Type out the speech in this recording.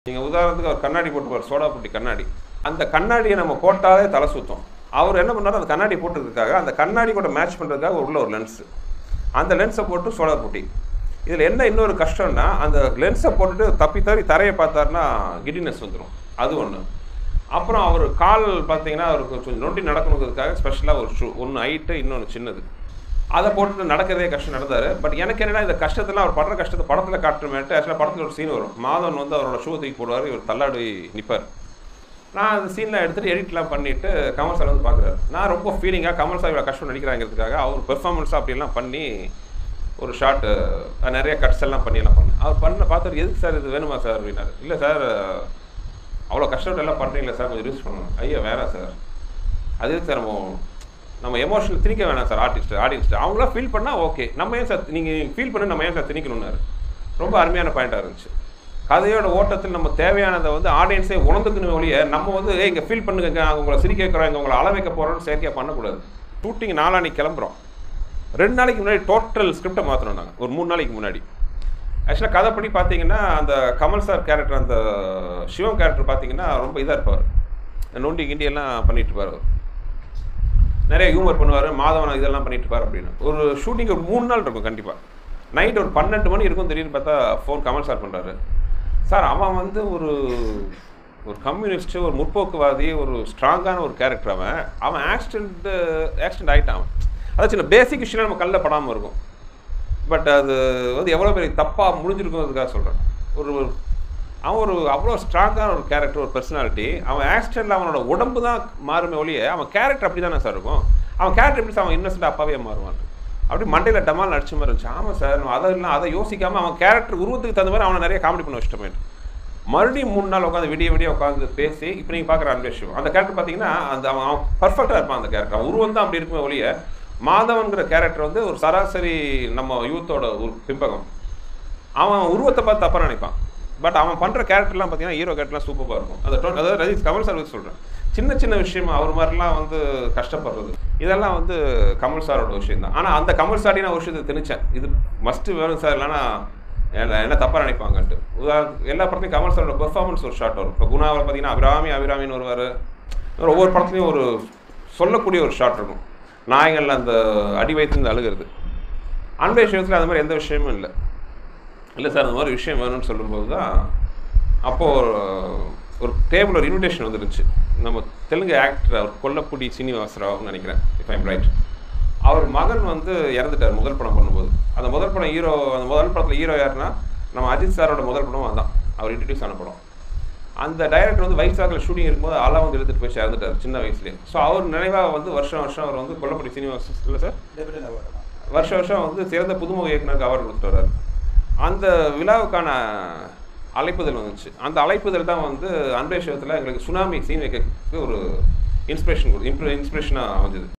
நீங்கள் உதாரணத்துக்கு அவர் கண்ணாடி போட்டுப்பார் சோடா புட்டி கண்ணாடி அந்த கண்ணாடியை நம்ம போட்டாலே தலை சுத்தம் அவர் என்ன பண்ணாரு அந்த கண்ணாடி போட்டதுக்காக அந்த கண்ணாடி கூட மேட்ச் பண்ணுறதுக்காக உள்ள ஒரு லென்ஸு அந்த லென்ஸை போட்டு சோடா புட்டி இதில் என்ன இன்னொரு கஷ்டம்னா அந்த லென்ஸை போட்டுட்டு தப்பி தவறி தரையை பார்த்தாருன்னா கிடினஸ் வந்துடும் அது ஒன்று அப்புறம் அவர் கால் பார்த்தீங்கன்னா அவருக்கு கொஞ்சம் நொண்டி நடக்கணுங்கிறதுக்காக ஸ்பெஷலாக ஒரு ஷூ ஒன்று ஹைட்டு இன்னொன்று சின்னது அதை போட்டுட்டு நடக்கிறதே கஷ்டம் நடந்தார் பட் எனக்கு என்னன்னா இந்த கஷ்டத்தெல்லாம் அவர் படுற கஷ்டத்தை படத்தில் காட்டுறமேட்டு ஆக்சுவலாக படத்தில் ஒரு சீன் வரும் மாதவன் வந்து அவரோட ஷூ தூக்கி போடுவார் இவர் தள்ளாடி நிற்பார் நான் அந்த சீனில் எடுத்துகிட்டு எடிட்லாம் பண்ணிவிட்டு கமல் சார் வந்து பார்க்குறாரு நான் ரொம்ப ஃபீலிங்காக கமல் சார் இவ்வளோ கஷ்டம் நடிக்கிறாங்கிறதுக்காக அவர் பெர்ஃபார்மன்ஸாக அப்படியெல்லாம் பண்ணி ஒரு ஷார்ட்டு நிறைய கட்ஸ் எல்லாம் பண்ணி எல்லாம் பண்ணேன் அவர் பண்ண பார்த்தாரு எதுக்கு சார் இது வேணுமா சார் அப்படின்னாரு இல்லை சார் அவ்வளோ கஷ்டப்பட்டு எல்லாம் பண்ணுறீங்களா சார் கொஞ்சம் யூஸ் பண்ணணும் ஐயா வேணாம் சார் அது எதுக்கு சார் நம்ம நம்ம எமோஷனல் திணிக்க வேணாம் சார் ஆர்டிஸ்ட் ஆடியன்ஸ்ட் அவங்களாம் ஃபீல் பண்ணால் ஓகே நம்ம ஏன் சார் நீங்கள் ஃபீல் பண்ணி நம்ம ஏன் சார் திணிக்கணும்னாரு ரொம்ப அருமையான பாயிண்டாக இருந்துச்சு கதையோட ஓட்டத்தில் நம்ம தேவையானதை வந்து ஆடியன்ஸே உணர்ந்துக்கணும் ஒழிய நம்ம வந்து ஏய் இங்கே ஃபீல் பண்ணுங்க நாங்கள் உங்களை சிரிக்க வைக்கிறோம் இங்கே உங்களை அள வைக்க போகிறோம்னு செயற்கையாக பண்ணக்கூடாது ஷூட்டிங் நாளானிக்கு கிளம்புறோம் ரெண்டு நாளைக்கு முன்னாடி டோட்டல் ஸ்கிரிப்டை மாற்றணும் நாங்கள் ஒரு மூணு நாளைக்கு முன்னாடி ஆக்சுவலாக கதைப்படி பார்த்தீங்கன்னா அந்த கமல் சார் கேரக்டர் அந்த சிவம் கேரக்டர் பார்த்தீங்கன்னா ரொம்ப இதாக இருப்பார் நொண்டி கிண்டி எல்லாம் பண்ணிட்டு இருப்பார் அவர் நிறைய ஹியூமர் பண்ணுவார் மாதவன் இதெல்லாம் பண்ணிட்டு இருப்பார் அப்படின்னு ஒரு ஷூட்டிங் ஒரு மூணு நாள் இருக்கும் கண்டிப்பாக நைட் ஒரு பன்னெண்டு மணி இருக்கும் திடீர்னு பார்த்தா ஃபோன் கமல் சார் பண்ணுறாரு சார் அவன் வந்து ஒரு ஒரு கம்யூனிஸ்ட்டு ஒரு முற்போக்குவாதி ஒரு ஸ்ட்ராங்கான ஒரு கேரக்டர் அவன் அவன் ஆக்சிடென்ட்டு ஆக்சிடென்ட் ஆகிட்டான் அவன் அதான் சின்ன பேசிக் விஷயம் நம்ம கல்லில் படாமல் இருக்கும் பட் அது வந்து எவ்வளோ பெரிய தப்பாக முடிஞ்சிருக்குங்கிறதுக்காக சொல்கிறேன் ஒரு ஒரு அவன் ஒரு அவ்வளோ ஸ்ட்ராங்கான ஒரு கேரக்டர் ஒரு பர்சனாலிட்டி அவன் ஆக்சிடென்ட்டில் அவனோட உடம்பு தான் மாறுமே ஒழிய அவன் கேரக்டர் அப்படி தானே சார் இருக்கும் அவன் கேரக்டர் எப்படி சார் அவன் இன்னசென்ட் அப்பாவே மாறுவான் அப்படி மண்டையில் டமால் நடிச்ச மாதிரி இருந்துச்சு ஆமாம் சார் நம்ம அதை இல்லை அதை யோசிக்காமல் அவன் கேரக்டர் உருவத்துக்கு தகுந்த மாதிரி அவனை நிறைய காமெடி பண்ண வச்சிட்டோமே மறுபடியும் மூணு நாள் உட்காந்து விடிய விடிய உட்காந்து பேசி இப்போ நீங்கள் பார்க்குற அன்பேஷம் அந்த கேரக்டர் பார்த்தீங்கன்னா அந்த அவன் அவன் பர்ஃபெக்டாக இருப்பான் அந்த கேரக்டர் அவன் உருவம் தான் அப்படி இருக்குமே ஒழிய மாதவன்கிற கேரக்டர் வந்து ஒரு சராசரி நம்ம யூத்தோட ஒரு பிம்பகம் அவன் உருவத்தை பார்த்து தப்பாக நினைப்பான் பட் அவன் பண்ணுற கேரக்டர்லாம் பார்த்தீங்கன்னா ஹீரோ கேரக்டர்லாம் சூப்பராக இருக்கும் அதை டோ- அதாவது ரஜித் கமல் சார் வச்சு சொல்கிறேன் சின்ன சின்ன விஷயம் அவர் மாதிரிலாம் வந்து கஷ்டப்படுறது இதெல்லாம் வந்து கமல் சாரோட விஷயம் தான் ஆனால் அந்த கமல் சாரி நான் ஒரு விஷயத்தை திணிச்சேன் இது மஸ்ட்டு வேணும் சார் இல்லைன்னா என்ன என்ன தப்பாக நினைப்பாங்கன்ட்டு உதாரணத்துக்கு எல்லா படத்தையும் கமல் சாரோட பெர்ஃபார்மன்ஸ் ஒரு ஷாட் வரும் இப்போ குணாவில் பார்த்தீங்கன்னா அபிராமி அபிராமின்னு வருவார் ஒவ்வொரு படத்துலையும் ஒரு சொல்லக்கூடிய ஒரு ஷாட் இருக்கும் நாயகன்ல அந்த அடி வைத்து அழுகிறது அன்பை விஷயத்தில் அந்த மாதிரி எந்த விஷயமும் இல்லை இல்லை சார் அந்த மாதிரி விஷயம் வேணும்னு சொல்லும்போது தான் அப்போது ஒரு ஒரு டேபிள் ஒரு இன்விடேஷன் வந்துருந்துச்சு நம்ம தெலுங்கு ஆக்டர் அவர் கொல்லப்புடி சீனிவாசராவ்னு நினைக்கிறேன் இஃப் ஐம் ரைட் அவர் மகன் வந்து இறந்துட்டார் முதல் படம் பண்ணும்போது அந்த முதல் படம் ஹீரோ அந்த முதல் படத்தில் ஹீரோ யாருன்னா நம்ம அஜித் சாரோட முதல் படம் அதான் அவர் இன்ட்ரடியூஸ் ஆன படம் அந்த டைரக்டர் வந்து வைசாக்கில் ஷூட்டிங் இருக்கும்போது ஆளாக வந்து எடுத்துகிட்டு போய் இறந்துட்டார் சின்ன வயசுலேயே ஸோ அவர் நினைவாக வந்து வருஷம் வருஷம் அவர் வந்து கொல்லப்படி சீனிவாச இல்லை சார் வருஷம் வருஷம் வந்து சிறந்த புதுமுக இயக்குனருக்கு அவார்டு கொடுத்துட்டு வர்றாரு அந்த விழாவுக்கான அழைப்புதல் வந்துச்சு அந்த அழைப்புதல் தான் வந்து அன்பேஷத்தில் எங்களுக்கு சுனாமி சீன் வைக்கிறதுக்கு ஒரு இன்ஸ்பிரேஷன் இன்ஸ்பிரேஷனாக அமைஞ்சது